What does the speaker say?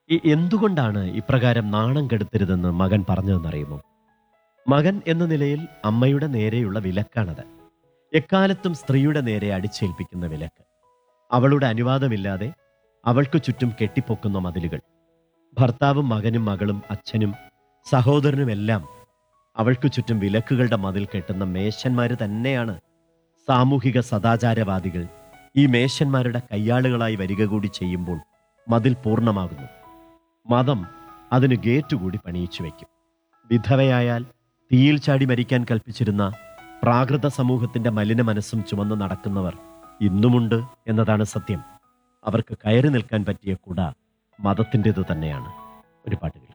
ഈ എന്തുകൊണ്ടാണ് ഇപ്രകാരം നാണം കെടുത്തരുതെന്ന് മകൻ പറഞ്ഞതെന്നറിയുമോ മകൻ എന്ന നിലയിൽ അമ്മയുടെ നേരെയുള്ള വിലക്കാണത് എക്കാലത്തും സ്ത്രീയുടെ നേരെ അടിച്ചേൽപ്പിക്കുന്ന വിലക്ക് അവളുടെ അനുവാദമില്ലാതെ അവൾക്ക് ചുറ്റും കെട്ടിപ്പൊക്കുന്ന മതിലുകൾ ഭർത്താവും മകനും മകളും അച്ഛനും സഹോദരനുമെല്ലാം അവൾക്ക് ചുറ്റും വിലക്കുകളുടെ മതിൽ കെട്ടുന്ന മേശന്മാര് തന്നെയാണ് സാമൂഹിക സദാചാരവാദികൾ ഈ മേശന്മാരുടെ കയ്യാളുകളായി വരിക കൂടി ചെയ്യുമ്പോൾ മതിൽ പൂർണ്ണമാകുന്നു മതം അതിന് ഗേറ്റ് കൂടി പണിയിച്ചു വയ്ക്കും വിധവയായാൽ തീയിൽ ചാടി മരിക്കാൻ കൽപ്പിച്ചിരുന്ന പ്രാകൃത സമൂഹത്തിന്റെ മലിന മനസ്സും ചുമന്ന് നടക്കുന്നവർ ഇന്നുമുണ്ട് എന്നതാണ് സത്യം അവർക്ക് കയറി നിൽക്കാൻ പറ്റിയ കുട മതത്തിൻ്റെത് തന്നെയാണ് ഒരു പാട്ട് കേൾക്കാം